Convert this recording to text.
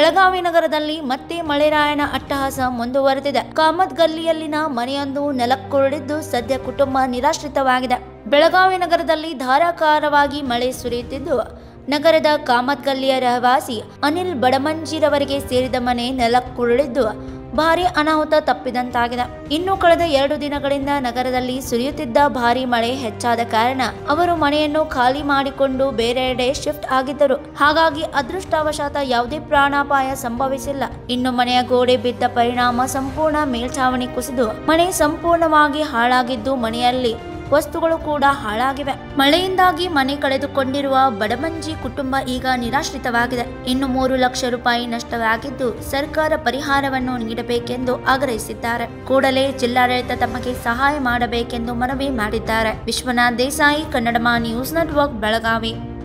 ಬೆಳಗಾವಿ ನಗರದಲ್ಲಿ ಮತ್ತೆ ಮಳೆರಾಯನ ಅಟ್ಟಹಾಸ ಮುಂದುವರೆದಿದೆ ಕಾಮತ್ ಗಲ್ಲಿಯಲ್ಲಿನ ಮನೆಯೊಂದು ನೆಲಕ್ಕುರುಳಿದ್ದು ಸದ್ಯ ಕುಟುಂಬ ನಿರಾಶ್ರಿತವಾಗಿದೆ ಬೆಳಗಾವಿ ನಗರದಲ್ಲಿ ಧಾರಾಕಾರವಾಗಿ ಮಳೆ ಸುರಿಯುತ್ತಿದ್ದು ನಗರದ ಕಾಮತ್ ಗಲ್ಲಿಯ ರಹವಾಸಿ ಅನಿಲ್ ಬಡಮಂಜಿರವರಿಗೆ ಸೇರಿದ ಮನೆ ನೆಲಕ್ಕುರುಳಿದ್ದು ಭಾರಿ ಅನಾಹುತ ತಪ್ಪಿದಂತಾಗಿದೆ ಇನ್ನು ಕಳೆದ ಎರಡು ದಿನಗಳಿಂದ ನಗರದಲ್ಲಿ ಸುರಿಯುತ್ತಿದ್ದ ಭಾರಿ ಮಳೆ ಹೆಚ್ಚಾದ ಕಾರಣ ಅವರು ಮನೆಯನ್ನು ಖಾಲಿ ಮಾಡಿಕೊಂಡು ಬೇರೆಡೆ ಶಿಫ್ಟ್ ಆಗಿದ್ದರು ಹಾಗಾಗಿ ಅದೃಷ್ಟವಶಾತ್ ಯಾವುದೇ ಪ್ರಾಣಾಪಾಯ ಸಂಭವಿಸಿಲ್ಲ ಇನ್ನು ಮನೆಯ ಗೋಡೆ ಬಿದ್ದ ಪರಿಣಾಮ ಸಂಪೂರ್ಣ ಮೇಲ್ಛಾವಣಿ ಕುಸಿದು ಮನೆ ಸಂಪೂರ್ಣವಾಗಿ ಹಾಳಾಗಿದ್ದು ಮನೆಯಲ್ಲಿ ವಸ್ತುಗಳು ಕೂಡ ಹಾಳಾಗಿವೆ ಮಳೆಯಿಂದಾಗಿ ಮನೆ ಕಳೆದುಕೊಂಡಿರುವ ಬಡಮಂಜಿ ಕುಟುಂಬ ಈಗ ನಿರಾಶ್ರಿತವಾಗಿದೆ ಇನ್ನು ಮೂರು ಲಕ್ಷ ರೂಪಾಯಿ ನಷ್ಟವಾಗಿದ್ದು ಸರ್ಕಾರ ಪರಿಹಾರವನ್ನು ನೀಡಬೇಕೆಂದು ಆಗ್ರಹಿಸಿದ್ದಾರೆ ಕೂಡಲೇ ಜಿಲ್ಲಾಡಳಿತ ತಮಗೆ ಸಹಾಯ ಮಾಡಬೇಕೆಂದು ಮನವಿ ಮಾಡಿದ್ದಾರೆ ವಿಶ್ವನಾಥ್ ದೇಸಾಯಿ ಕನ್ನಡಮ ನ್ಯೂಸ್ ನೆಟ್ವರ್ಕ್ ಬೆಳಗಾವಿ